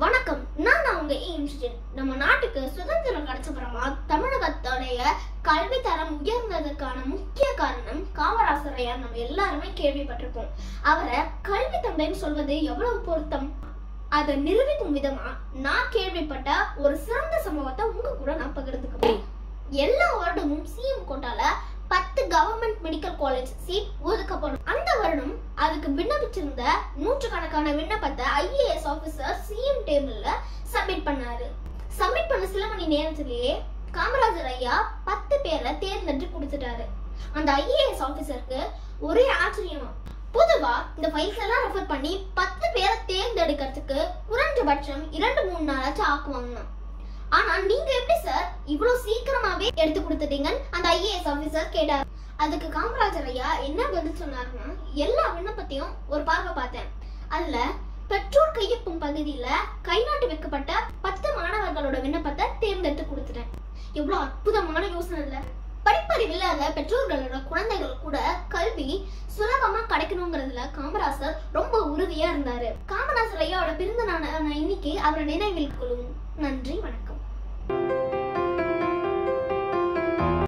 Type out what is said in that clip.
வணக்கம் நான் அவங்க இன்ஸ்டியூட் நம்ம நாட்டுக்கு சுதந்திரம் கிடைச்சப்புறமா தமிழகத்தோடைய கல்வி தரம் உயர்ந்ததுக்கான முக்கிய காரணம் காமராசர் ஐயா நம்ம எல்லாருமே கேள்விப்பட்டிருப்போம் அவரை கல்வி தந்தைன்னு சொல்வது எவ்வளவு பொருத்தம் அதை நிரூபிக்கும் விதமா நான் கேள்விப்பட்ட ஒரு சிறந்த சம்பவத்தை உங்க கூட நான் பகிர்ந்துக்க போறேன் எல்லா வருடமும் சிஎம் கோட்டால பத்து கவர்மெண்ட் மெடிக்கல் காலேஜ் சீட் ஒதுக்கப்படும் அந்த வருடம் அதுக்கு விண்ணப்பிச்சிருந்த நூற்றுக்கணக்கான விண்ணப்பத்தை ஐஏஎஸ் ஆபீசர் சிஎம் டேபிள்ல சப்மிட் பண்ணாரு சப்மிட் பண்ண சில மணி நேரத்திலேயே காமராஜர் ஐயா பத்து பேரை தேர்ந்தெடுத்து கொடுத்துட்டாரு அந்த ஐஏஎஸ் ஆபீசருக்கு ஒரே ஆச்சரியம் பொதுவா இந்த ஃபைல்ஸ் எல்லாம் ரெஃபர் பண்ணி பத்து பேரை தேர்ந்தெடுக்கிறதுக்கு குறைஞ்சபட்சம் இரண்டு மூணு நாளாச்சும் ஆக்குவாங்க ஆனா நீங்க எப்படி சார் இவ்வளவு சீக்கிரமாவே எடுத்து கொடுத்துட்டீங்கன்னு அந்த ஐஏஎஸ் ஆபீசர் கேட்டார் அதுக்கு காமராஜர் ஐயா என்ன பதில் சொன்னாருன்னா எல்லா விண்ணப்பத்தையும் ஒரு பார்வை பார்த்தேன் அதுல பெற்றோர் கையொப்பும் பகுதியில கைநாட்டு வைக்கப்பட்ட பத்து மாணவர்களோட விண்ணப்பத்தை தேர்ந்தெடுத்து கொடுத்துட்டேன் எவ்வளவு அற்புதமான யோசனை இல்ல படிப்பறிவு இல்லாத பெற்றோர்களோட குழந்தைகள் கூட கல்வி சுலபமா கிடைக்கணுங்கிறதுல காமராசர் ரொம்ப உறுதியா இருந்தாரு காமராசர் ஐயாவோட பிறந்த நாள் இன்னைக்கு அவரை நினைவில் கொள்ளும் நன்றி வணக்கம்